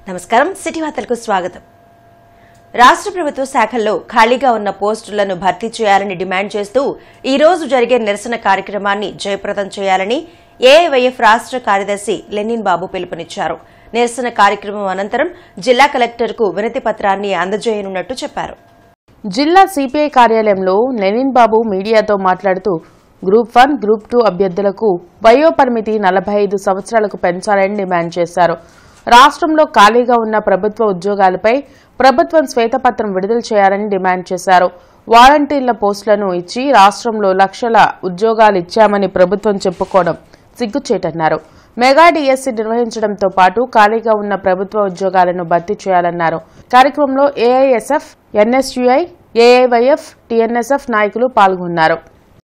నమస్కారం సిటీ వార్తలకు స్వాగతం రాష్ట్ర ప్రభుత్వ శాఖల్లో ఖాళీగా ఉన్న పోస్టులను భర్తీ చేయాలని డిమాండ్ చేస్తూ ఈ రోజు జరిగే నిరసన కార్యక్రమాన్ని జయప్రదం చేయాలని ఏఐవైఎఫ్ రాష్ట్ర కార్యదర్శి లెనిన్ బాబు పిలుపునిచ్చారు నిరసన కార్యక్రమం అనంతరం జిల్లా కలెక్టర్కు వినతి పత్రాన్ని అందజేయనున్నట్టు చెప్పారు జిల్లా సిపిఐ కార్యాలయంలో లెనిన్ బాబు మీడియాతో మాట్లాడుతూ గ్రూప్ వన్ గ్రూప్ టూ అభ్యర్థులకు వయో పరిమితి నలభై ఐదు సంవత్సరాలకు పెంచాలని డిమాండ్ చేశారు రాష్ట్రంలో ఖాళీగా ఉన్న ప్రభుత్వ ఉద్యోగాలపై ప్రభుత్వం శ్వేతపత్రం విడుదల చేయాలని డిమాండ్ చేశారు వాలంటీర్ల పోస్టులను ఇచ్చి రాష్ట్రంలో లక్షల ఉద్యోగాలు ఇచ్చామని ప్రభుత్వం చెప్పుకోవడం సిగ్గుచేటన్నారు మెగా డిఎస్సి నిర్వహించడంతో పాటు ఖాళీగా ఉన్న ప్రభుత్వ ఉద్యోగాలను భర్తీ చేయాలన్నారు కార్యక్రమంలో ఏఐఎస్ఎఫ్ ఎన్ఎస్యుఐ ఏఐవైఎఫ్ టీఎన్ఎస్ఎఫ్ నాయకులు పాల్గొన్నారు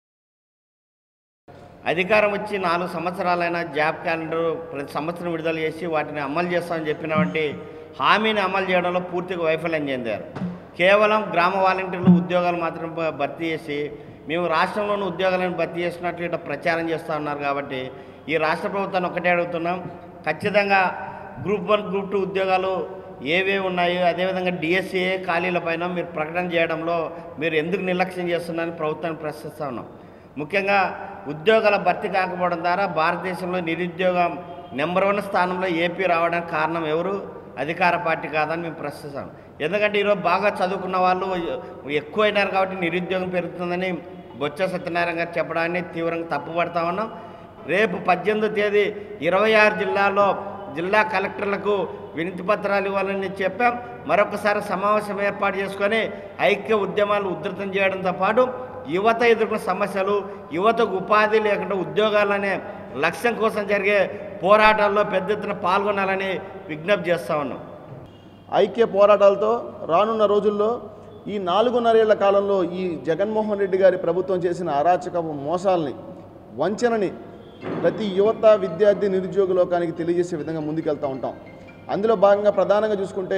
అధికారం వచ్చి నాలుగు సంవత్సరాలైన జాబ్ క్యాలెండర్ ప్రతి సంవత్సరం విడుదల చేసి వాటిని అమలు చేస్తామని చెప్పినటువంటి హామీని అమలు చేయడంలో పూర్తిగా వైఫల్యం చెందారు కేవలం గ్రామ వాలంటీర్లు ఉద్యోగాలు మాత్రం భ- భర్తీ చేసి మేము రాష్ట్రంలోని ఉద్యోగాలను భర్తీ చేసినట్లు ఇట్లా ప్రచారం చేస్తూ ఉన్నారు కాబట్టి ఈ రాష్ట్ర ప్రభుత్వాన్ని ఒకటే అడుగుతున్నాం ఖచ్చితంగా గ్రూప్ వన్ గ్రూప్ టూ ఉద్యోగాలు ఏవేవి ఉన్నాయో అదేవిధంగా డిఎస్సీఏ ఖాళీలపైన మీరు ప్రకటన చేయడంలో మీరు ఎందుకు నిర్లక్ష్యం చేస్తున్నారని ప్రభుత్వాన్ని ప్రశ్నిస్తూ ఉన్నాం ముఖ్యంగా ఉద్యోగాల భర్తీ కాకపోవడం ద్వారా భారతదేశంలో నిరుద్యోగం నెంబర్ వన్ స్థానంలో ఏపీ రావడానికి కారణం ఎవరు అధికార పార్టీ కాదని మేము ప్రశ్నిస్తాం ఎందుకంటే ఈరోజు బాగా చదువుకున్న వాళ్ళు ఎక్కువైనారు కాబట్టి నిరుద్యోగం పెరుగుతుందని బొత్స సత్యనారాయణ గారు చెప్పడాన్ని తీవ్రంగా తప్పుపడతా ఉన్నాం రేపు పద్దెనిమిదో తేదీ ఇరవై ఆరు జిల్లాల్లో జిల్లా కలెక్టర్లకు వినతి పత్రాలు ఇవ్వాలని చెప్పాం మరొకసారి సమావేశం ఏర్పాటు చేసుకొని ఐక్య ఉద్యమాలు ఉధృతం చేయడంతో పాటు యువత ఎదుర్కొన్న సమస్యలు యువతకు ఉపాధి లేకుండా ఉద్యోగాలనే లక్ష్యం కోసం జరిగే పోరాటాల్లో పెద్ద ఎత్తున పాల్గొనాలని విజ్ఞప్తి చేస్తా ఉన్నాం ఐక్య పోరాటాలతో రానున్న రోజుల్లో ఈ నాలుగున్నరేళ్ల కాలంలో ఈ జగన్మోహన్ రెడ్డి గారి ప్రభుత్వం చేసిన అరాచక మోసాలని వంచనని ప్రతి యువత విద్యార్థి నిరుద్యోగ లోకానికి తెలియజేసే విధంగా ముందుకెళ్తూ ఉంటాం అందులో భాగంగా ప్రధానంగా చూసుకుంటే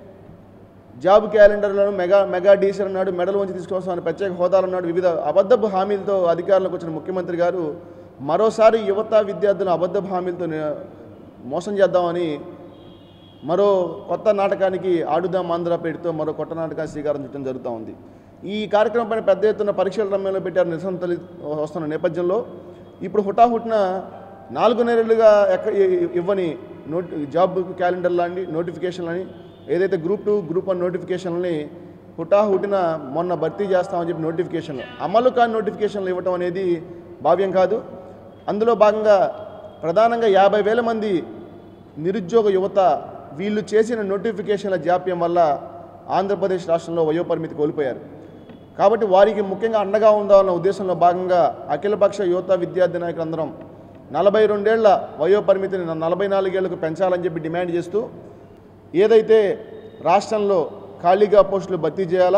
జాబ్ క్యాలెండర్లను మెగా మెగా డీసర్ అన్నాడు మెడల్ వంచి తీసుకొస్తామని ప్రత్యేక హోదాలు అన్నాడు వివిధ అబద్ధపు హామీలతో అధికారంలోకి వచ్చిన ముఖ్యమంత్రి గారు మరోసారి యువత విద్యార్థులను అబద్ధపు హామీలతో ని- మోసం చేద్దామని మరో కొత్త నాటకానికి ఆడుదాం ఆంధ్ర పేరుతో మరో కొత్త నాటకాన్ని శ్రీకారం చుట్టడం జరుగుతూ ఉంది ఈ కార్యక్రమం పైన పెద్ద ఎత్తున పరీక్షల రమ్యంలో పెట్టారు నిరసన తొలి వస్తున్న నేపథ్యంలో ఇప్పుడు హుటాహుటిన నాలుగు నెలలుగా ఎక్క ఇ- ఇవ్వని నోట్ జాబ్ క్యాలెండర్ లాంటి నోటిఫికేషన్లని ఏదైతే గ్రూప్ టూ గ్రూప్ వన్ నోటిఫికేషన్లని హుటాహుటిన మొన్న భర్తీ చేస్తామని చెప్పి నోటిఫికేషన్లు అమలు కాని నోటిఫికేషన్లు ఇవ్వటం అనేది భావ్యం కాదు అందులో భాగంగా ప్రధానంగా యాభై వేల మంది నిరుద్యోగ యువత వీళ్ళు చేసిన నోటిఫికేషన్ల జాప్యం వల్ల ఆంధ్రప్రదేశ్ రాష్ట్రంలో వయోపరిమితి కోల్పోయారు కాబట్టి వారికి ముఖ్యంగా అండగా ఉండాలన్న ఉద్దేశంలో భాగంగా అఖిలపక్ష యువత విద్యార్థి నాయకులందరం నలభై రెండేళ్ల వయోపరిమితిని నలభై నాలుగేళ్లకు పెంచాలని చెప్పి డిమాండ్ చేస్తూ ఏదైతే రాష్ట్రంలో ఖాళీగా పోస్టులు భర్తీ చేయాలా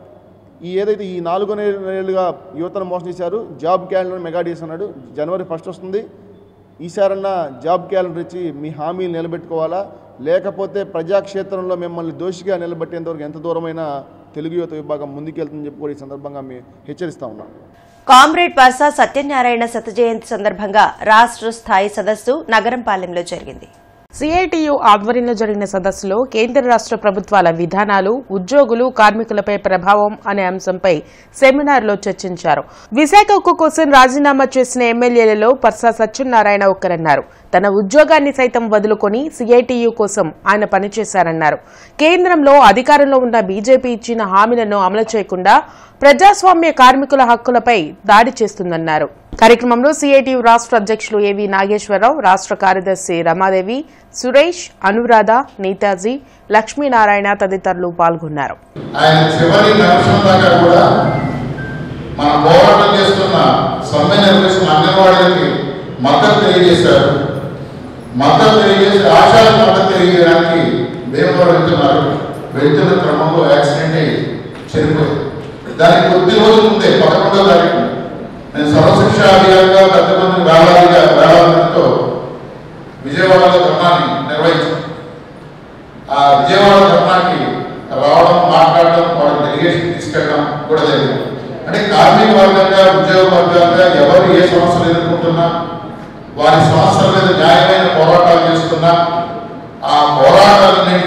ఈ ఏదైతే ఈ నాలుగు నెలలుగా యువతను మోసం చేశారు జాబ్ క్యాలెండర్ మెగా డేస్ అన్నాడు జనవరి ఫస్ట్ వస్తుంది ఈసారన్నా జాబ్ క్యాలెండర్ ఇచ్చి మీ హామీలు నిలబెట్టుకోవాలా లేకపోతే ప్రజాక్షేత్రంలో మిమ్మల్ని దోషిగా నిలబెట్టేంత వరకు ఎంత దూరమైనా తెలుగు యువత విభాగం ముందుకెళ్తుందని చెప్పి కూడా ఈ సందర్భంగా మేము హెచ్చరిస్తా ఉన్నాం కామ్రేడ్ పర్సా సత్యనారాయణ శత జయంతి సందర్భంగా రాష్ట్ర స్థాయి సదస్సు నగరంపాలెంలో జరిగింది సిఐటియు ఆధ్వర్యంలో జరిగిన సదస్సులో కేంద్ర రాష్ట్ర ప్రభుత్వాల విధానాలు ఉద్యోగులు కార్మికులపై ప్రభావం అనే అంశంపై సెమినార్లో చర్చించారు విశాఖ ఉక్కు కోసం రాజీనామా చేసిన ఎమ్మెల్యేలలో పర్సా సత్యనారాయణ ఒకరన్నారు తన ఉద్యోగాన్ని సైతం వదులుకొని సిఐటియు కోసం ఆయన పనిచేశారన్నారు కేంద్రంలో అధికారంలో ఉన్న బీజేపీ ఇచ్చిన హామీలను అమలు చేయకుండా ప్రజాస్వామ్య కార్మికుల హక్కులపై దాడి చేస్తుందన్నారు కార్యక్రమంలో సిఐటియు రాష్ట్ర అధ్యక్షులు ఏవి నాగేశ్వరరావు రాష్ట్ర కార్యదర్శి రమాదేవి సురేష్ అనురాధ నేతాజీ లక్ష్మీనారాయణ తదితరులు పాల్గొన్నారు ఆయన చివరి నిమిషం దాకా కూడా మన పోరాటం చేస్తున్న సమ్మె నిర్వహిస్తున్న అంగన్వాడీలకి మద్దతు తెలియజేశారు మద్దతు తెలియజేసి ఆశాలకు మద్దతు తెలియజేయడానికి భీమవరం వెళ్తున్నారు వెళ్తున్న క్రమంలో యాక్సిడెంట్ అయ్యి చనిపోయింది దానికి కొద్ది రోజుల ముందే పదకొండో తారీఖు నేను సర్వశిక్ష అభియాన్గా పెద్ద మంది వేలాదిగా వేలాది మందితో విజయవాడలో ధర్నాన్ని నిర్వహించాం ఆ విజయవాడ ధర్నాకి రావడం మాట్లాడడం వాళ్ళ డెలిగేషన్ తీసుకెళ్ళడం కూడా జరిగింది అంటే కార్మిక వర్గంగా ఉద్యోగ వర్గంగా ఎవరు ఏ సమస్యలు ఎదుర్కొంటున్నా వారి సమస్యల మీద న్యాయమైన పోరాటాలు చేస్తున్నా ఆ పోరాటాలన్నింటినీ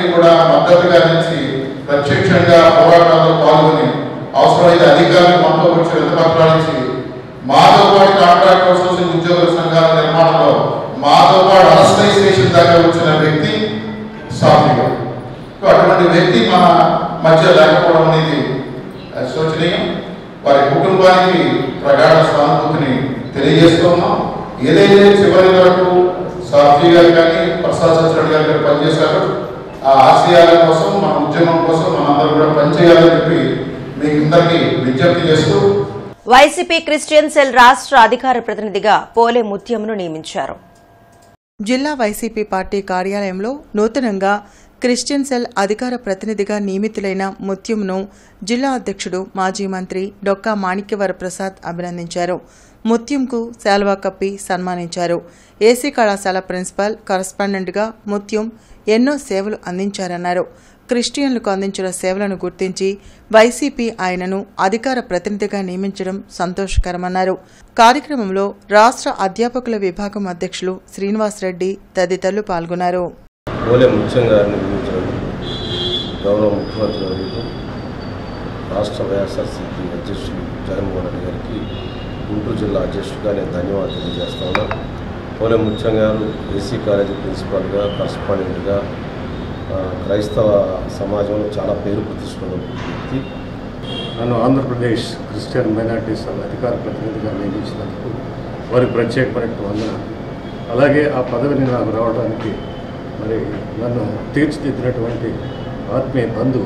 మద్దతుగా నిలిచి ప్రత్యక్షంగా పోరాటాల్లో పాల్గొని అవసరమైతే అధికారులు మనతో వచ్చి విధపత్రాలించి మాతో పాటు కాంట్రాక్ట్ అసోసియేషన్ ఉద్యోగుల సంఘాల నిర్మాణంలో మాతో పాటు అరసై స్టేషన్ దాకా వచ్చిన వ్యక్తి సాఫీ గారు సో అటువంటి వ్యక్తి మన మధ్య లేకపోవడం అనేది ఆ, శోచనీయం వారి కుటుంబానికి ప్రగాఢ సానుభూతిని తెలియజేస్తున్నాం ఏదైతే చివరి వరకు సాఫీ గారు కానీ ప్రసాద్ సత్యరెడ్డి గారు కానీ పనిచేశారో ఆ ఆశయాల కోసం మన ఉద్యమం కోసం మనందరూ కూడా పనిచేయాలని చెప్పి మీకు అందరికీ విజ్ఞప్తి చేస్తూ వైసీపీ క్రిస్టియన్ సెల్ రాష్ట్ర అధికార ప్రతినిధిగా పోలే ముత్యంను నియమించారు జిల్లా వైసీపీ పార్టీ కార్యాలయంలో నూతనంగా క్రిస్టియన్ సెల్ అధికార ప్రతినిధిగా నియమితులైన ముత్యంను జిల్లా అధ్యక్షుడు మాజీ మంత్రి డొక్కా మాణిక్యవర ప్రసాద్ అభినందించారు ముత్యంకు శాల్వా కప్పి సన్మానించారు ఏసీ కళాశాల ప్రిన్సిపల్ కరస్పాండెంట్గా ముత్యం ఎన్నో సేవలు అందించారన్నారు క్రిస్టియన్లకు అందించిన సేవలను గుర్తించి వైసీపీ ఆయనను అధికార ప్రతినిధిగా నియమించడం సంతోషకరమన్నారు కార్యక్రమంలో రాష్ట్ర అధ్యాపకుల విభాగం అధ్యక్షులు శ్రీనివాస్ రెడ్డి తదితరులు పాల్గొన్నారు పోలే ముత్యం గారిని నియమించడం గౌరవ ముఖ్యమంత్రి వర్యులు రాష్ట్ర వైఎస్ఆర్సీపీ అధ్యక్షులు జగన్మోహన్ రెడ్డి గారికి గుంటూరు జిల్లా అధ్యక్షుడిగా నేను ధన్యవాదాలు తెలియజేస్తా ఉన్నాను పోలే ముత్యం గారు ఏసీ కాలేజీ ప్రిన్సిపాల్గా కరస్పాండెంట్గా ఆ, క్రైస్తవ సమాజంలో చాలా పేరు ప్రతిష్ఠున్న వ్యక్తి నన్ను ఆంధ్రప్రదేశ్ క్రిస్టియన్ మైనార్టీస్ అధికార ప్రతినిధిగా నియమించినందుకు వారికి ప్రత్యేకమైన వందన అలాగే ఆ పదవిని నాకు రావడానికి మరి నన్ను తీర్చిదిద్దినటువంటి ఆత్మీయ బంధు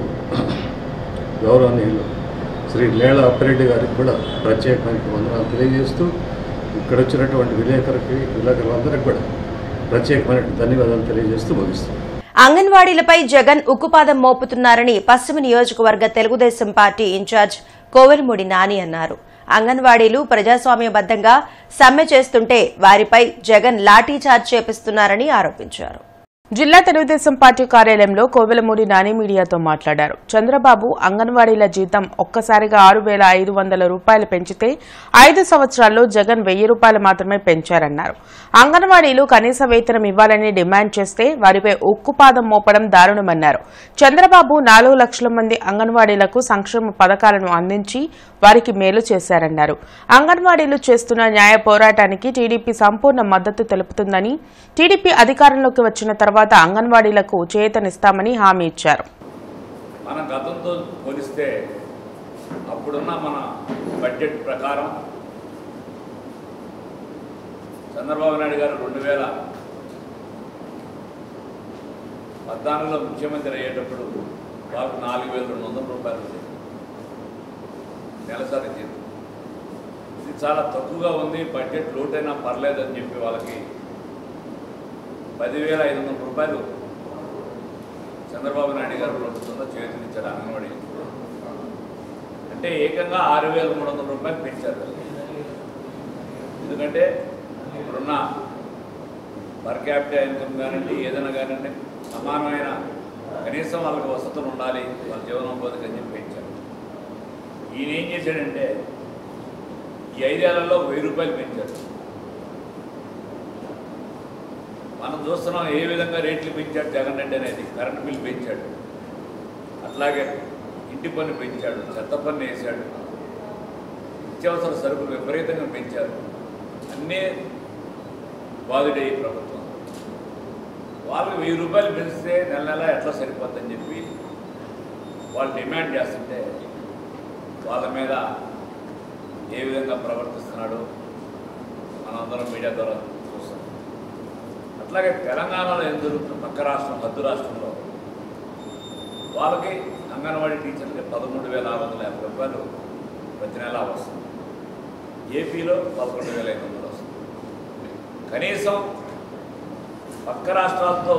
గౌరవనీయులు శ్రీ లేళ అప్పిరెడ్డి గారికి కూడా ప్రత్యేకమైన వందనాలు తెలియజేస్తూ ఇక్కడ వచ్చినటువంటి విలేకరికి విలేకరులందరికీ కూడా ప్రత్యేకమైన ధన్యవాదాలు తెలియజేస్తూ ముగిస్తున్నాను అంగన్వాడీలపై జగన్ ఉక్కుపాదం మోపుతున్నారని పశ్చిమ నియోజకవర్గ తెలుగుదేశం పార్టీ ఇన్ఛార్జ్ కోవెలమూడి నాని అన్నారు అంగన్వాడీలు ప్రజాస్వామ్యబద్దంగా సమ్మె చేస్తుంటే వారిపై జగన్ లాఠీచార్జ్ చేపిస్తున్నారని ఆరోపించారు జిల్లా తెలుగుదేశం పార్టీ కార్యాలయంలో కోవెలమూడి నాని మీడియాతో మాట్లాడారు చంద్రబాబు అంగన్వాడీల జీతం ఒక్కసారిగా ఆరు వేల ఐదు వందల రూపాయలు పెంచితే ఐదు సంవత్సరాల్లో జగన్ వెయ్యి రూపాయలు మాత్రమే పెంచారన్నారు అంగన్వాడీలు కనీస వేతనం ఇవ్వాలని డిమాండ్ చేస్తే వారిపై ఉక్కుపాదం మోపడం దారుణమన్నారు చంద్రబాబు నాలుగు లక్షల మంది అంగన్వాడీలకు సంక్షేమ పథకాలను అందించి వారికి మేలు చేశారన్నారు అంగన్వాడీలు చేస్తున్న న్యాయ పోరాటానికి టీడీపీ సంపూర్ణ మద్దతు తెలుపుతుందని టీడీపీ అధికారంలోకి వచ్చిన తర్వాత అంగన్వాడీలకు చేతనిస్తామని హామీ ఇచ్చారు మన గతంతో పోలిస్తే అప్పుడున్న మన బడ్జెట్ ప్రకారం చంద్రబాబు నాయుడు గారు రెండు వేల పద్నాలుగులో ముఖ్యమంత్రి అయ్యేటప్పుడు వాళ్ళకు నాలుగు వేల రెండు వందల రూపాయలు ఉండేది. నెలసరి జీతం ఇది చాలా తక్కువగా ఉంది బడ్జెట్ లోటైనా పర్లేదని చెప్పి వాళ్ళకి పదివేల ఐదు వందల రూపాయలు చంద్రబాబు నాయుడు గారు ప్రభుత్వంలో చేతినిచ్చారు అంగన్వాడీ అంటే ఏకంగా ఆరు వేల మూడు వందల రూపాయలు పెంచారు ఎందుకంటే ఇప్పుడున్న పర్ క్యాపిటల్ ఇన్కమ్ కానివ్వండి ఏదైనా కానివ్వండి సమానమైన కనీసం వాళ్ళకి వసతులు ఉండాలి వాళ్ళ జీవనోపాధికి అని చెప్పి పెంచారు ఈయన ఏం చేశాడంటే ఈ ఐదేళ్లలో వెయ్యి రూపాయలు పెంచారు మనం చూస్తున్నాం ఏ విధంగా రేట్లు పెంచాడు జగన్ రెడ్డి అనేది కరెంటు బిల్ పెంచాడు అట్లాగే ఇంటి పన్ను పెంచాడు చెత్త పన్ను వేసాడు నిత్యావసర సరుకులు విపరీతంగా పెంచారు అన్నీ బాధుడే ఈ ప్రభుత్వం వాళ్ళకి వెయ్యి రూపాయలు పెంచితే నెల నెల ఎట్లా సరిపోద్దని చెప్పి వాళ్ళు డిమాండ్ చేస్తుంటే వాళ్ళ మీద ఏ విధంగా ప్రవర్తిస్తున్నాడో మనందరం మీడియా ద్వారా చూస్తాం అట్లాగే తెలంగాణలో ఏం జరుగుతుంది పక్క రాష్ట్రం హద్దు రాష్ట్రంలో వాళ్ళకి అంగన్వాడీ టీచర్లకి పదమూడు వేల ఆరు వందల యాభై రూపాయలు ప్రతి నెల వస్తుంది ఏపీలో పదకొండు వేల ఐదు వందలు వస్తుంది కనీసం పక్క రాష్ట్రాలతో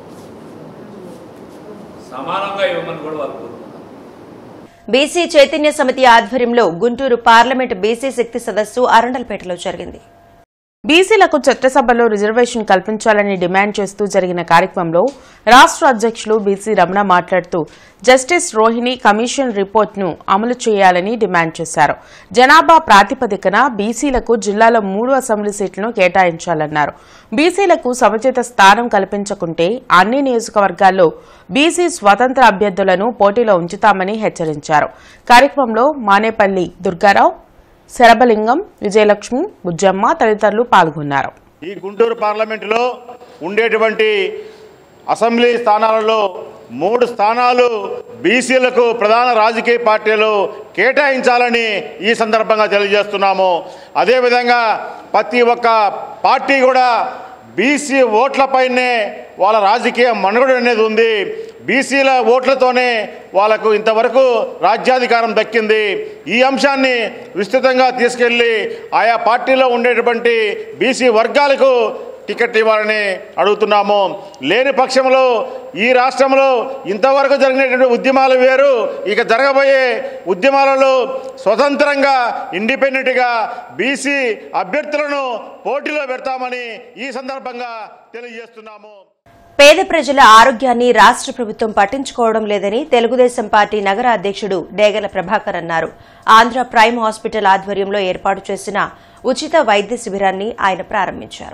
సమానంగా ఇవ్వమని కూడా వాళ్ళు కోరుతున్నారు బీసీ చైతన్య సమితి ఆధ్వర్యంలో గుంటూరు పార్లమెంట్ బీసీ శక్తి సదస్సు అరండల్పేటలో జరిగింది బీసీలకు చట్టసభలో రిజర్వేషన్ కల్పించాలని డిమాండ్ చేస్తూ జరిగిన కార్యక్రమంలో రాష్ట్ర అధ్యక్షులు బీసీ రమణ మాట్లాడుతూ జస్టిస్ రోహిణి కమిషన్ రిపోర్ట్ను అమలు చేయాలని డిమాండ్ చేశారు జనాభా ప్రాతిపదికన బీసీలకు జిల్లాలో మూడు అసెంబ్లీ సీట్లను కేటాయించాలన్నారు బీసీలకు సముచిత స్థానం కల్పించకుంటే అన్ని నియోజకవర్గాల్లో బీసీ స్వతంత్ర అభ్యర్థులను పోటీలో ఉంచుతామని హెచ్చరించారు కార్యక్రమంలో మానేపల్లి దుర్గారావు శరభలింగం విజయలక్ష్మి బుజ్జమ్మ తదితరులు పాల్గొన్నారు ఈ గుంటూరు పార్లమెంటులో ఉండేటువంటి అసెంబ్లీ స్థానాలలో మూడు స్థానాలు బీసీలకు ప్రధాన రాజకీయ పార్టీలు కేటాయించాలని ఈ సందర్భంగా తెలియజేస్తున్నాము అదేవిధంగా ప్రతి ఒక్క పార్టీ కూడా బీసీ ఓట్లపైనే వాళ్ళ రాజకీయ మనుగడ అనేది ఉంది బీసీల ఓట్లతోనే వాళ్ళకు ఇంతవరకు రాజ్యాధికారం దక్కింది ఈ అంశాన్ని విస్తృతంగా తీసుకెళ్ళి ఆయా పార్టీలో ఉండేటువంటి బీసీ వర్గాలకు టికెట్ ఇవ్వాలని అడుగుతున్నాము లేని పక్షంలో ఈ రాష్ట్రంలో ఇంతవరకు జరిగినటువంటి ఉద్యమాలు వేరు ఇక జరగబోయే ఉద్యమాలలో స్వతంత్రంగా ఇండిపెండెంట్గా బీసీ అభ్యర్థులను పోటీలో పెడతామని ఈ సందర్భంగా తెలియజేస్తున్నాము పేద ప్రజల ఆరోగ్యాన్ని రాష్ట్ర ప్రభుత్వం పట్టించుకోవడం లేదని తెలుగుదేశం పార్టీ నగర అధ్యక్షుడు డేగల ప్రభాకర్ అన్నారు ఆంధ్ర ప్రైమ్ హాస్పిటల్ ఆధ్వర్యంలో ఏర్పాటు చేసిన ఉచిత వైద్య శిబిరాన్ని ఆయన ప్రారంభించారు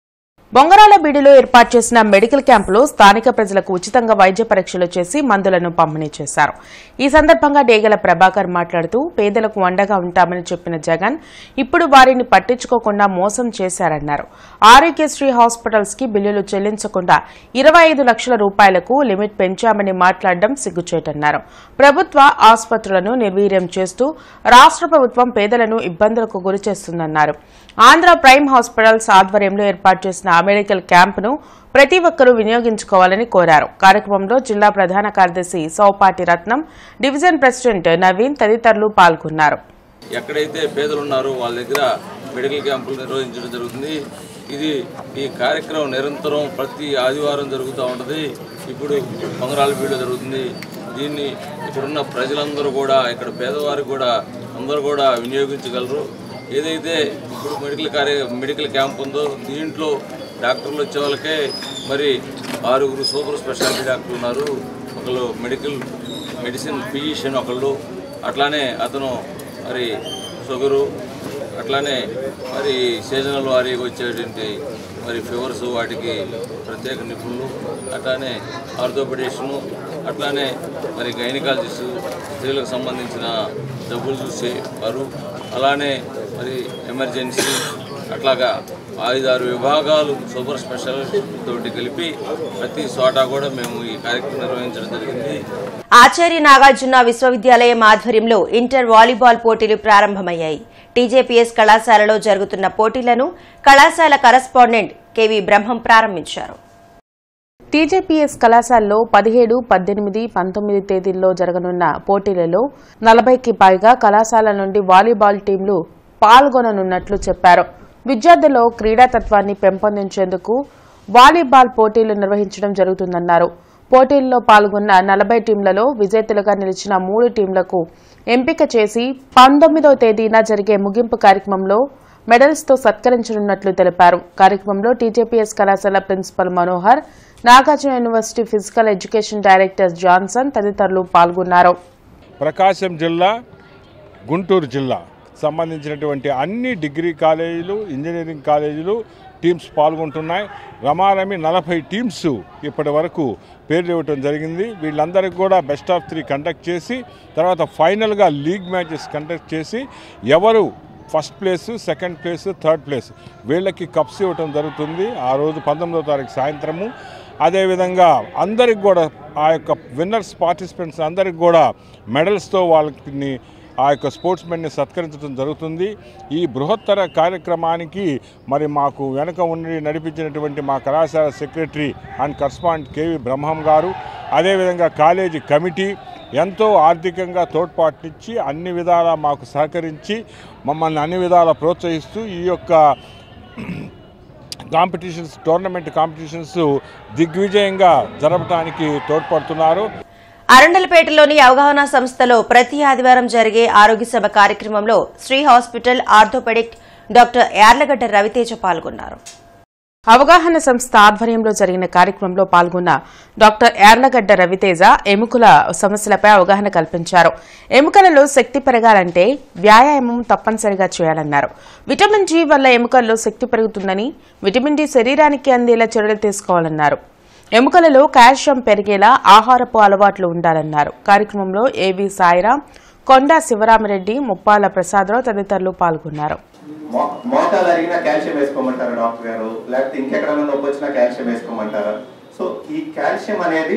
బొంగరాల బీడిలో ఏర్పాటు చేసిన మెడికల్ క్యాంపులో స్థానిక ప్రజలకు ఉచితంగా వైద్య పరీక్షలు చేసి మందులను పంపిణీ చేశారు ఈ సందర్భంగా డేగల ప్రభాకర్ మాట్లాడుతూ పేదలకు అండగా ఉంటామని చెప్పిన జగన్ ఇప్పుడు వారిని పట్టించుకోకుండా మోసం చేశారన్నారు ఆరోగ్యశ్రీ హాస్పిటల్స్ కి బిల్లులు చెల్లించకుండా ఇరవై ఐదు లక్షల రూపాయలకు లిమిట్ పెంచామని మాట్లాడడం సిగ్గుచేటన్నారు ప్రభుత్వ ఆసుపత్రులను నిర్వీర్యం చేస్తూ రాష్ట్ర ప్రభుత్వం పేదలను ఇబ్బందులకు గురి చేస్తుందన్నారు ఆంధ్ర ప్రైమ్ హాస్పిటల్స్ ఆధ్వర్యంలో ఏర్పాటు చేసిన మెడికల్ క్యాంపును ప్రతి ఒక్కరూ వినియోగించుకోవాలని కోరారు కార్యక్రమంలో జిల్లా ప్రధాన కార్యదర్శి సౌపాటి రత్నం డివిజన్ ప్రెసిడెంట్ నవీన్ తదితరులు పాల్గొన్నారు ఎక్కడైతే పేదలు ఉన్నారో వాళ్ళ దగ్గర మెడికల్ క్యాంపులు నిర్వహించడం జరుగుతుంది ఇది ఈ కార్యక్రమం నిరంతరం ప్రతి ఆదివారం జరుగుతూ ఉంటుంది ఇప్పుడు పొంగరాలపీడిలో జరుగుతుంది దీన్ని ఇక్కడున్న ప్రజలందరూ కూడా ఇక్కడ పేదవారు కూడా అందరూ కూడా వినియోగించగలరు ఏదైతే ఇప్పుడు మెడికల్ కార్య మెడికల్ క్యాంప్ ఉందో దీంట్లో డాక్టర్లు వచ్చే వాళ్ళకే మరి ఆరుగురు సూపర్ స్పెషాలిటీ డాక్టర్లు ఉన్నారు ఒకళ్ళు మెడికల్ మెడిసిన్ ఫిజిషియన్ ఒకళ్ళు అట్లానే అతను మరి షుగరు అట్లానే మరి సీజనల్ వారీగా వచ్చేటువంటి మరి ఫీవర్స్ వాటికి ప్రత్యేక నిపుణులు అట్లానే ఆర్థోపెడిషను అట్లానే మరి గైనకాలజిస్ట్ స్త్రీలకు సంబంధించిన జబ్బులు చూసే వారు అలానే మరి ఎమర్జెన్సీ అట్లాగా ఐదారు విభాగాలు సూపర్ స్పెషాలిటీ తోటి కలిపి ప్రతి చోట కూడా మేము ఈ కార్యక్రమం నిర్వహించడం జరిగింది ఆచార్య నాగార్జున విశ్వవిద్యాలయం ఆధ్వర్యంలో ఇంటర్ వాలీబాల్ పోటీలు ప్రారంభమయ్యాయి టీజేపీఎస్ కళాశాలలో జరుగుతున్న పోటీలను కళాశాల కరస్పాండెంట్ కెవి బ్రహ్మం ప్రారంభించారు టీజేపీఎస్ కళాశాలలో పదిహేడు పద్దెనిమిది పంతొమ్మిది తేదీల్లో జరగనున్న పోటీలలో నలభైకి పైగా కళాశాల నుండి వాలీబాల్ టీంలు పాల్గొననున్నట్లు చెప్పారు విద్యార్థుల్లో క్రీడాతత్వాన్ని పెంపొందించేందుకు వాలీబాల్ పోటీలు నిర్వహించడం జరుగుతుందన్నారు పోటీల్లో పాల్గొన్న నలభై టీంలలో విజేతలుగా నిలిచిన మూడు టీంలకు ఎంపిక చేసి పంతొమ్మిదవ తేదీన జరిగే ముగింపు కార్యక్రమంలో మెడల్స్ తో సత్కరించనున్నట్లు తెలిపారు కార్యక్రమంలో టీజేపీఎస్ కళాశాల principal Manohar Nagarjuna university physical education director Johnson తదితరులు పాల్గొన్నారు ప్రకాశం జిల్లా గుంటూరు జిల్లా సంబంధించినటువంటి అన్ని డిగ్రీ కాలేజీలు ఇంజనీరింగ్ కాలేజీలు టీమ్స్ పాల్గొంటున్నాయి రమారమి నలభై టీమ్స్ ఇప్పటి వరకు పేర్లు ఇవ్వటం జరిగింది వీళ్ళందరికీ కూడా బెస్ట్ ఆఫ్ త్రీ కండక్ట్ చేసి తర్వాత ఫైనల్గా లీగ్ మ్యాచెస్ కండక్ట్ చేసి ఎవరు first place second place third place వీళ్ళకి కప్స్ ఇవ్వటం జరుగుతుంది ఆ రోజు పంతొమ్మిదవ తారీఖు సాయంత్రము అదేవిధంగా అందరికి కూడా ఆ యొక్క విన్నర్స్ పార్టిసిపెంట్స్ అందరికి కూడా మెడల్స్తో వాళ్ళని ఆ యొక్క స్పోర్ట్స్ మెన్ని సత్కరించడం జరుగుతుంది ఈ బృహత్తర కార్యక్రమానికి మరి మాకు వెనుక ఉండి నడిపించినటువంటి మా కళాశాల secretary and correspondent KV Brahmam గారు అదేవిధంగా కాలేజీ కమిటీ ఎంతో ఆర్థికంగా తోడ్పాటునిచ్చి అన్ని విధాలా మాకు సహకరించి మమ్మల్ని అన్ని విధాలా ప్రోత్సహిస్తూ ఈ యొక్క కాంపిటీషన్స్ టోర్నమెంట్ కాంపిటీషన్స్ దిగ్విజయంగా జరపడానికి తోడ్పడుతున్నారు అరండలపేటలోని అవగాహన సంస్థలో ప్రతి ఆదివారం జరిగే ఆరోగ్య సభ కార్యక్రమంలో Shri hospital orthopaedic doctor Yarlagadda Raviteja పాల్గొన్నారు అవగాహన సంస్థ ఆధ్వర్యంలో జరిగిన కార్యక్రమంలో పాల్గొన్న డాక్టర్ యార్లగడ్డ రవితేజ ఎముకల సమస్యలపై అవగాహన కల్పించారు ఎముకలలో శక్తి పెరగాలంటే వ్యాయామం తప్పనిసరిగా చేయాలన్నారు విటమిన్ జి వల్ల ఎముకల్లో శక్తి పెరుగుతుందని విటమిన్ డి శరీరానికి అందేలా చర్యలు తీసుకోవాలన్నారు ఎముకలలో కాల్షియం పెరిగేలా ఆహారపు అలవాట్లు ఉండాలన్నారు కార్యక్రమంలో ఏవి సాయిరాం కొండా శివరామరెడ్డి ముప్పాల ప్రసాదరావు తదితరులు పాల్గొన్నారు మో- మోకాలు అరిగినా కాల్షియం వేసుకోమంటారా డాక్టర్ గారు లేకపోతే ఇంకెక్కడైనా నొప్పి వచ్చినా కాల్షియం వేసుకోమంటారా సో ఈ కాల్షియం అనేది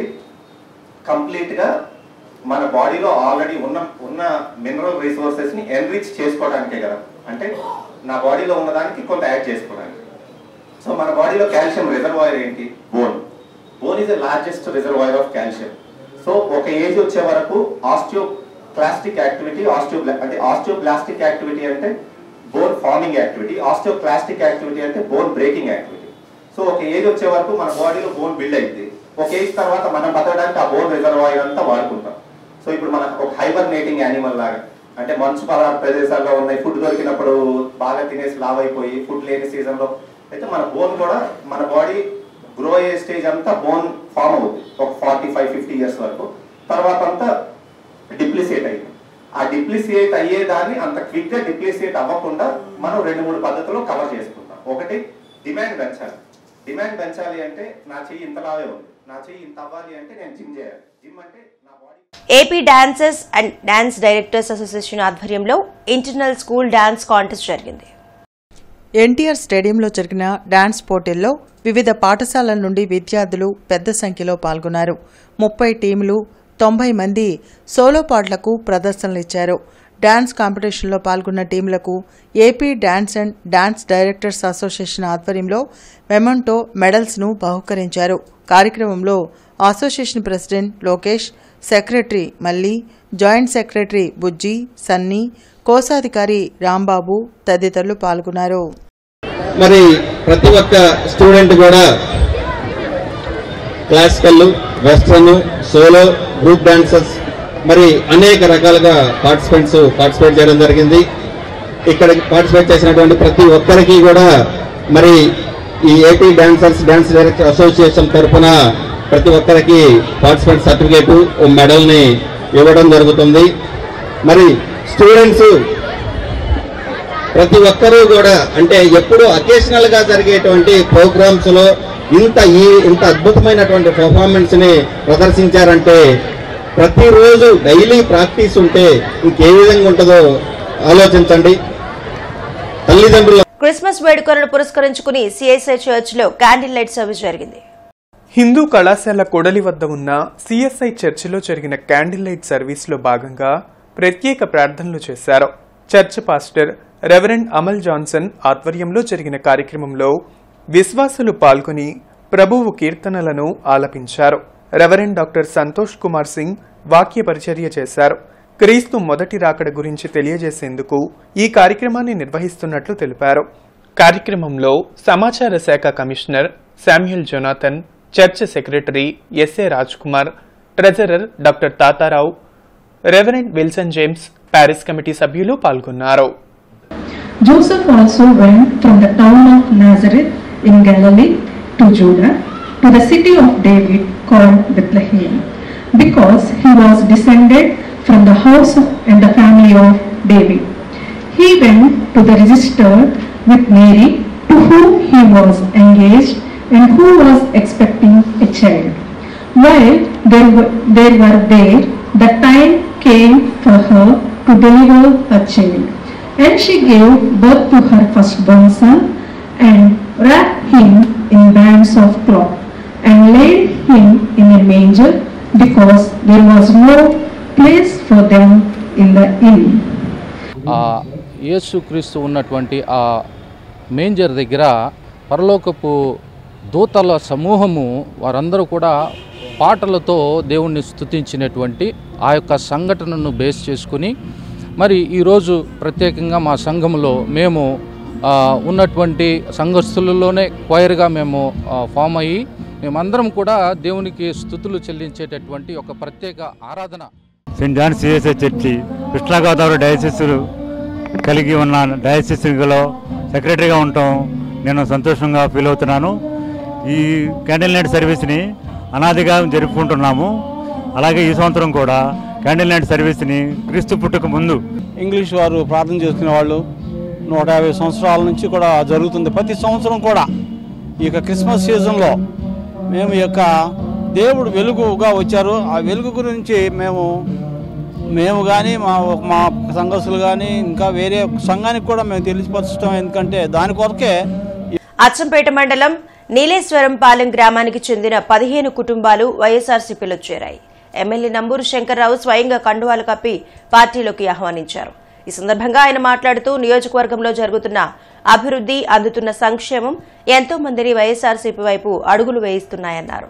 కంప్లీట్ గా మన బాడీలో ఆల్రెడీ ఉన్న ఉన్న మినరల్ రిసోర్సెస్ ని ఎన్రిచ్ చేసుకోవడానికే కదా అంటే నా బాడీలో ఉన్నదానికి కొంత యాడ్ చేసుకోవడానికి సో మన బాడీలో కాల్షియం రిజర్వాయర్ ఏంటి bone bone is the largest reservoir of calcium so ఒక ఏజ్ వచ్చే వరకు ఆస్టియో ప్లాస్టిక్ యాక్టివిటీ ఆస్టియో అంటే ఆస్టియో ప్లాస్టిక్ యాక్టివిటీ అంటే bone forming activity osteo plastic activity అంటే బోన్ బ్రేకింగ్ యాక్టివిటీ సో ఒక ఏజ్ వచ్చే వరకు మన బాడీలో బోన్ బిల్డ్ అయింది ఒక ఏజ్ తర్వాత మనం బతకడానికి ఆ బోన్ రిజర్వాయర్ అంతా వాడుకుంటాం సో ఇప్పుడు మన ఒక హైబర్నేటింగ్ యానిమల్ లాగా అంటే మంచు పలాన ప్రదేశాల్లో ఉన్నాయి ఫుడ్ దొరికినప్పుడు బాగా తినేసి లావ్ అయిపోయి ఫుడ్ లేని సీజన్ లో అయితే మన బోన్ కూడా మన బాడీ గ్రో అయ్యే స్టేజ్ అంతా బోన్ ఫామ్ అవుతుంది ఒక ఫార్టీ ఫైవ్ ఫిఫ్టీ ఇయర్స్ వరకు తర్వాత అంతా డిప్లిసియేట్ అయింది ఆ డిప్లిసియేట్ అయ్యేదాన్ని అంత క్విక్ గా డిప్లిసియేట్ అవ్వకుండా మనం రెండు మూడు పద్ధతుల్లో కవర్ చేసుకుంటాం ఒకటి డిమాండ్ పెంచాలి డిమాండ్ పెంచాలి అంటే నా చెయ్యి ఇంతలాగే ఉంది నా చెయ్యి ఇంత అవ్వాలి అంటే నేను జిమ్ చేయాలి జిమ్ అంటే నా body AP dancers and dance directors association ఆధ్వర్యంలో ఇంటర్నల్ స్కూల్ డాన్స్ కాంటెస్ట్ జరిగింది ఎన్టీఆర్ స్టేడియంలో జరిగిన డాన్స్ పోటీల్లో వివిధ పాఠశాలల నుండి విద్యార్థులు పెద్ద సంఖ్యలో పాల్గొన్నారు ముప్పై టీంలు తొంభై మంది సోలో పాటలకు ప్రదర్శనలు ఇచ్చారు డాన్స్ కాంపిటీషన్లో పాల్గొన్న టీంలకు AP dance and dance directors association ఆధ్వర్యంలో మెమంటో మెడల్స్ను బహుకరించారు కార్యక్రమంలో association president Lokesh secretary Malli joint secretary Bujji Sunny కోశాధికారి రాంబాబు తదితరులు పాల్గొన్నారు మరి ప్రతి ఒక్క స్టూడెంట్ కూడా classical western solo group dancers మరి అనేక రకాలుగా పార్టిసిపెంట్స్ పార్టిసిపేట్ చేయడం జరిగింది ఇక్కడ పార్టిసిపేట్ చేసినటువంటి ప్రతి ఒక్కరికి కూడా మరి ఈ AP dancers dance director association తరఫున ప్రతి ఒక్కరికి పార్టిసిపెంట్ సర్టిఫికేట్ ఓ మెడల్ని ఇవ్వడం జరుగుతుంది మరి స్టూడెంట్స్ ప్రతి ఒక్కరూ కూడా అంటే ఎప్పుడు అకేషనల్ గా జరిగేటువంటి ప్రోగ్రామ్స్ లో ఇంత ఈ ఇంత అద్భుతమైనటువంటి పెర్ఫార్మెన్స్ ని ప్రదర్శించారంటే ప్రతిరోజు డైలీ ప్రాక్టీస్ ఉంటే ఇంకే విధంగా ఉంటుందో ఆలోచించండి తల్లిదండ్రుల క్రిస్మస్ వేడుకలను పురస్కరించుకుని సిఎస్ఐ చర్చ్లో క్యాండిల్ లైట్ సర్వీస్ జరిగింది హిందూ కళాశాల కొడలి వద్ద ఉన్న సిఎస్ఐ చర్చిలో జరిగిన క్యాండిల్ లైట్ సర్వీస్లో భాగంగా ప్రత్యేక ప్రార్థనలు చేశారు church pastor reverend Amal Johnson ఆధ్వర్యంలో జరిగిన కార్యక్రమంలో విశ్వాసులు పాల్గొని ప్రభువు కీర్తనలను ఆలపించారు రెవరెండ్ డాక్టర్ సంతోష్ కుమార్ సింగ్ వాక్య పరిచర్య చేశారు క్రీస్తు మొదటి రాకడ గురించి తెలియజేసేందుకు ఈ కార్యక్రమాన్ని నిర్వహిస్తున్నట్లు తెలిపారు కార్యక్రమంలో సమాచార శాఖ commissioner Samuel Jonathan church secretary SA Raj Kumar treasurer doctor Tatarao reverend Wilson James parish committee సభ్యులు పాల్గొన్నారు Joseph also went from the town of Nazareth in Galilee to Judah, to the city of David called Bethlehem, because he was descended from the house of, and the family of David. He went to the register with Mary, to whom he was engaged and who was expecting a child. While they were, they were there, the time came for her to deliver a child. And she gave birth to her firstborn son, and wrapped him in bands of cloth, and laid him in a manger, because there was no place for them in the inn. ఆ యేసుక్రీస్తు ఉన్నటువంటి ఆ manger దగ్గర పరలోకపు దూతల సమూహము వారందరూ కూడా పాటలతో దేవుణ్ణి స్తుతించినటువంటి ఆ యొక్క సంఘటనను బేస్ చేసుకుని మరి ఈరోజు ప్రత్యేకంగా మా సంఘంలో మేము ఆ, ఉన్నటువంటి సంఘస్థులలోనే క్వైర్గా మేము ఆ, ఫామ్ అయ్యి మేమందరం కూడా దేవునికి స్థుతులు చెల్లించేటటువంటి ఒక ప్రత్యేక ఆరాధన saint John CSI church Krishna Godavari డయాసిస్లు కలిగి ఉన్న డయాసిస్లో సెక్రటరీగా ఉండటం నేను సంతోషంగా ఫీల్ అవుతున్నాను ఈ క్యాండిల్ నైట్ సర్వీస్ని అనాదిగా జరుపుకుంటున్నాము అలాగే ఈ సంవత్సరం కూడా క్యాండిల్ నైట్ సర్వీస్ని క్రీస్తు పుట్టుక ముందు ఇంగ్లీష్ వారు ప్రార్థన చేసుకునే వాళ్ళు నూట యాభై సంవత్సరాల నుంచి కూడా జరుగుతుంది ప్రతి సంవత్సరం కూడా ఈ యొక్క క్రిస్మస్ సీజన్లో మేము ఈ యొక్క దేవుడు వెలుగుగా వచ్చారు ఆ వెలుగు గురించి మేము మేము కానీ మా మా సంఘస్థులు కానీ ఇంకా వేరే సంఘానికి కూడా మేము తెలియపరచడం ఎందుకంటే దాని కొరకే అచ్చంపేట మండలం నీలేశ్వరం పాలెం గ్రామానికి చెందిన పదిహేను కుటుంబాలు వైఎస్ఆర్సీపీలో చేరాయి ఎమ్మెల్యే నంబూరు శంకర్రావు స్వయంగా కండువాలు కప్పి పార్టీలోకి ఆహ్వానించారు ఈ సందర్భంగా ఆయన మాట్లాడుతూ నియోజకవర్గంలో జరుగుతున్న అభివృద్ది అందుతున్న సంక్షేమం ఎంతో మందిని వైఎస్ఆర్సీపీ వైపు అడుగులు వేయిస్తున్నాయన్నారు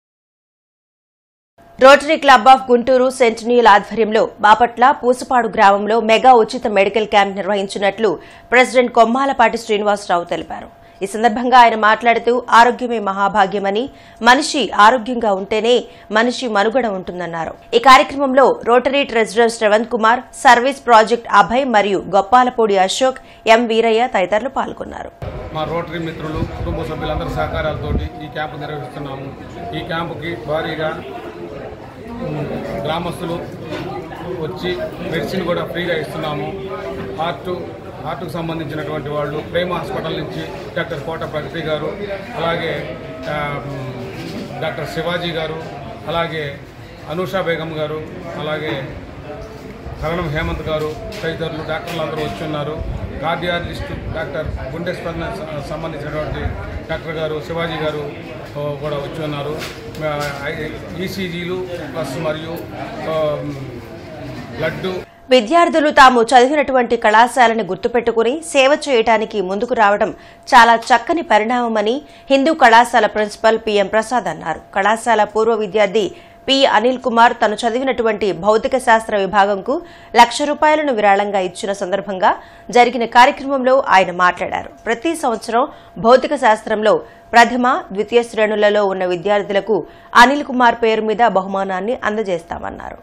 rotary club of Guntur centennial ఆధ్వర్యంలో బాపట్ల పూసపాడు గ్రామంలో మెగా ఉచిత మెడికల్ క్యాంప్ నిర్వహించినట్లు ప్రెసిడెంట్ కొమ్మాలపాటి శ్రీనివాసరావు తెలిపారు ఈ సందర్భంగా ఆయన మాట్లాడుతూ ఆరోగ్యమే మహాభాగ్యమని మనిషి ఆరోగ్యంగా ఉంటేనే మనిషి మనుగడ ఉంటుందన్నారు ఈ కార్యక్రమంలో rotary treasurer Sravanth Kumar service project Abhay మరియు గొప్పాలపూడి అశోక్ ఎం వీరయ్య తదితరులు పాల్గొన్నారు మా రోటరీ మిత్రులు కుటుంబ సభ్యులందరి సహకారాలతోటి ఈ క్యాంపు నిర్వహిస్తున్నాము ఈ క్యాంపుకి భారీగా ఉమ్, గ్రామస్తులు వచ్చి మెడిసిన్ కూడా ఫ్రీగా ఇస్తున్నాము హార్ట్ హార్ట్కు సంబంధించినటువంటి వాళ్ళు ప్రేమ హాస్పిటల్ నుంచి డాక్టర్ కోట ప్రగతి గారు అలాగే ఆ, ఉమ్, డాక్టర్ శివాజీ గారు అలాగే అనూషా బేగం గారు అలాగే కరణం హేమంత్ గారు తదితరులు డాక్టర్లు అందరూ వచ్చి ఉన్నారు కార్డియాలజిస్ట్ డాక్టర్ గుండె స్పందన స- సంబంధించినటువంటి డాక్టర్ గారు శివాజీ గారు ఓ, కూడా వచ్చి ఉన్నారు ఈసీజీలు ప్లస్ మరియు ఆ, బ్లడ్ విద్యార్థులు తాము చదివినటువంటి కళాశాలను గుర్తుపెట్టుకుని సేవ చేయడానికి ముందుకు రావడం చాలా చక్కని పరిణామమని హిందూ కళాశాల ప్రిన్సిపల్ పిఎం ప్రసాద్ అన్నారు కళాశాల పూర్వ విద్యార్థి పి అనిల్ కుమార్ తను చదివినటువంటి భౌతిక శాస్త్ర విభాగంకు లక్ష రూపాయలను విరాళంగా ఇచ్చిన సందర్భంగా జరిగిన కార్యక్రమంలో ఆయన మాట్లాడారు ప్రతి సంవత్సరం భౌతిక శాస్త్రంలో ప్రథమ ద్వితీయ శ్రేణులలో ఉన్న విద్యార్థులకు అనిల్ కుమార్ పేరు మీద బహుమానాన్ని అందజేస్తామన్నారు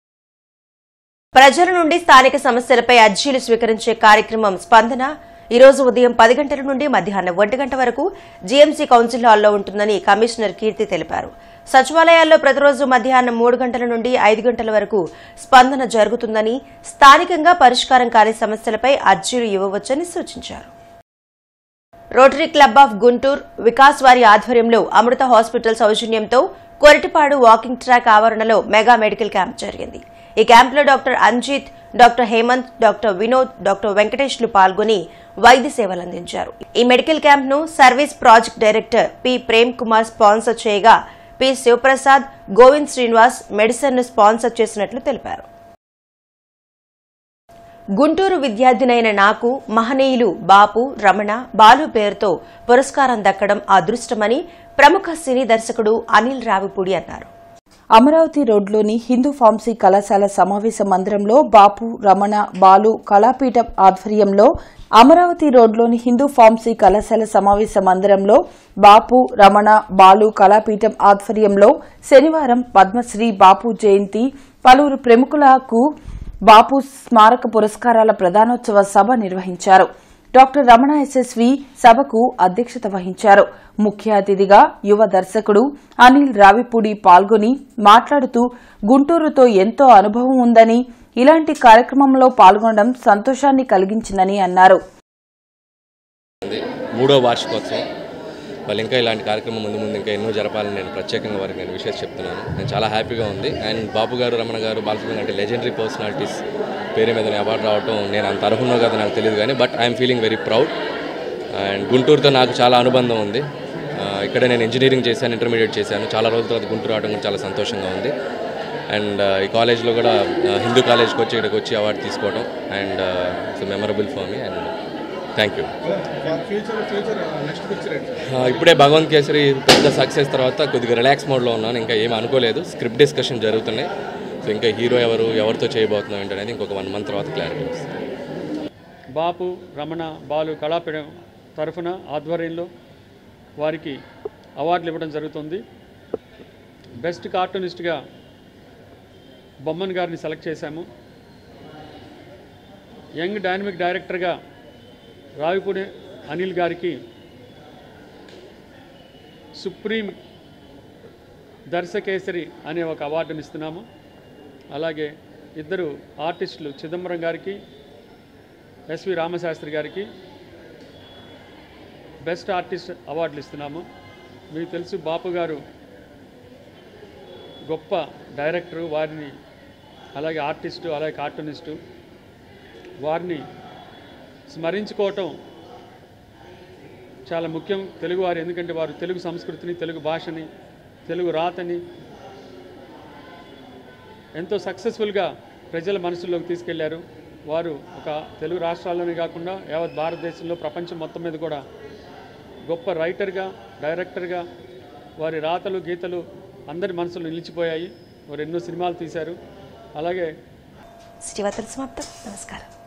ప్రజల నుండి స్థానిక సమస్యలపై అర్జీలు స్వీకరించే కార్యక్రమం స్పందన ఈ రోజు ఉదయం పది గంటల నుండి మధ్యాహ్నం ఒంటి గంట వరకు జీఎంసీ కౌన్సిల్ హాల్లో ఉంటుందని కమిషనర్ కీర్తి తెలిపారు సచివాలయాల్లో ప్రతిరోజు మధ్యాహ్నం మూడు గంటల నుండి ఐదు గంటల వరకు స్పందన జరుగుతుందని స్థానికంగా పరిష్కారం కాని సమస్యలపై అర్జీలు ఇవ్వవచ్చని సూచించారు rotary club of Guntur Vikas వారి ఆధ్వర్యంలో అమృత హాస్పిటల్ సౌజన్యంతో కొరటిపాడు వాకింగ్ ట్రాక్ ఆవరణలో మెగా మెడికల్ క్యాంప్ జరిగింది ఈ క్యాంపులో doctor Anjith doctor Hemanth doctor Vinod doctor వెంకటేష్లు పాల్గొని వైద్య సేవలు అందించారు ఈ మెడికల్ క్యాంప్ ను service project director P Prem Kumar sponsor చేయగా పి శివప్రసాద్ గోవింద్ శ్రీనివాస్ మెడిసిన్ ను స్పాన్సర్ చేసినట్లు తెలిపారు గుంటూరు విద్యార్థినైన నాకు మహనీయులు బాపు రమణ బాలు పేరుతో పురస్కారం దక్కడం అదృష్టమని ప్రముఖ సినీ దర్శకుడు అనిల్ రావిపూడి అన్నారు అమరావతి రోడ్లోని హిందూ ఫార్మసీ కళాశాల సమావేశ మందిరంలో బాపు రమణ బాలు కళాపీఠం ఆధ్వర్యంలో అమరావతి రోడ్లోని హిందూ ఫార్మసీ కళాశాల సమావేశ మందిరంలో బాపు రమణ బాలు కళాపీఠం ఆధ్వర్యంలో శనివారం పద్మశ్రీ బాపు జయంతి పలువురు ప్రముఖులకు బాపు స్మారక పురస్కారాల ప్రదానోత్సవ సభ నిర్వహించారు డాక్టర్ రమణ ఎస్ఎస్వి సభకు అధ్యక్షత వహించారు ముఖ్య అతిథిగా యువ దర్శకుడు అనిల్ రావిపూడి పాల్గొని మాట్లాడుతూ గుంటూరుతో ఎంతో అనుభవం ఉందని ఇలాంటి కార్యక్రమంలో పాల్గొనడం సంతోషాన్ని కలిగించిందని అన్నారు ఉంది. మూడో వార్షికోత్సవం వాళ్ళు ఇంకా ఇలాంటి కార్యక్రమం ముందు ముందు ఇంకా ఎన్నో జరపాలని నేను ప్రత్యేకంగా వారికి నేను విషయం చెప్తున్నాను నేను చాలా హ్యాపీగా ఉంది అండ్ బాబు గారు రమణ గారు బాలసుబ్రహ్మణ్యం అంటే లెజెండరీ పర్సనాలిటీస్ పేరు మీద అవార్డు రావడం నేను అంత అర్హున్నో కదా నాకు తెలియదు కానీ but I'm feeling very proud and గుంటూరుతో నాకు చాలా అనుబంధం ఉంది ఆ, ఇక్కడ నేను ఇంజనీరింగ్ చేశాను ఇంటర్మీడియట్ చేశాను చాలా రోజుల తర్వాత గుంటూరు రావడం కూడా చాలా సంతోషంగా ఉంది అండ్ ఈ కాలేజ్లో కూడా ఆ, హిందూ కాలేజ్కి వచ్చి ఇక్కడికి వచ్చి అవార్డు తీసుకోవడం and it's memorable for me and thank you future future next picture ఏంటి ఆ, ఇప్పుడే భగవంత్ కేసరి పెద్ద సక్సెస్ తర్వాత కొద్దిగా రిలాక్స్ మోడ్లో ఉన్నాను ఇంకా ఏం అనుకోలేదు స్క్రిప్ట్ డిస్కషన్ జరుగుతున్నాయి సో ఇంకా హీరో ఎవరు ఎవరితో చేయబోతున్నాం ఏంటనేది ఇంకొక వన్ మంత్ తర్వాత క్లారిటీ వస్తుంది బాపు రమణ బాలు కళాపీఠం తరఫున ఆధ్వర్యంలో వారికి అవార్డులు ఇవ్వడం జరుగుతుంది బెస్ట్ కార్టూనిస్ట్గా బొమ్మన్ గారిని సెలెక్ట్ చేశాము యంగ్ డైనమిక్ డైరెక్టర్గా రావిపూడి అనిల్ గారికి సుప్రీం దర్శకేసరి అనే ఒక అవార్డుని ఇస్తున్నాము అలాగే ఇద్దరు ఆర్టిస్టులు చిదంబరం గారికి ఎస్వి రామశాస్త్రి గారికి బెస్ట్ ఆర్టిస్ట్ అవార్డులు ఇస్తున్నాము మీకు తెలుసు బాపు గారు గొప్ప డైరెక్టరు వారిని అలాగే ఆర్టిస్టు అలాగే కార్టూనిస్టు వారిని స్మరించుకోవటం చాలా ముఖ్యం తెలుగువారు ఎందుకంటే వారు తెలుగు సంస్కృతిని తెలుగు భాషని తెలుగు రాతని ఎంతో సక్సెస్ఫుల్గా ప్రజల మనసుల్లోకి తీసుకెళ్లారు వారు ఒక తెలుగు రాష్ట్రాల్లోనే కాకుండా యావత్ భారతదేశంలో ప్రపంచం మొత్తం మీద కూడా గొప్ప రైటర్గా డైరెక్టర్గా వారి రాతలు గీతలు అందరి మనసులో నిలిచిపోయాయి వారు ఎన్నో సినిమాలు తీశారు అలాగే సిటీ వార్తలు సమాప్తం నమస్కారం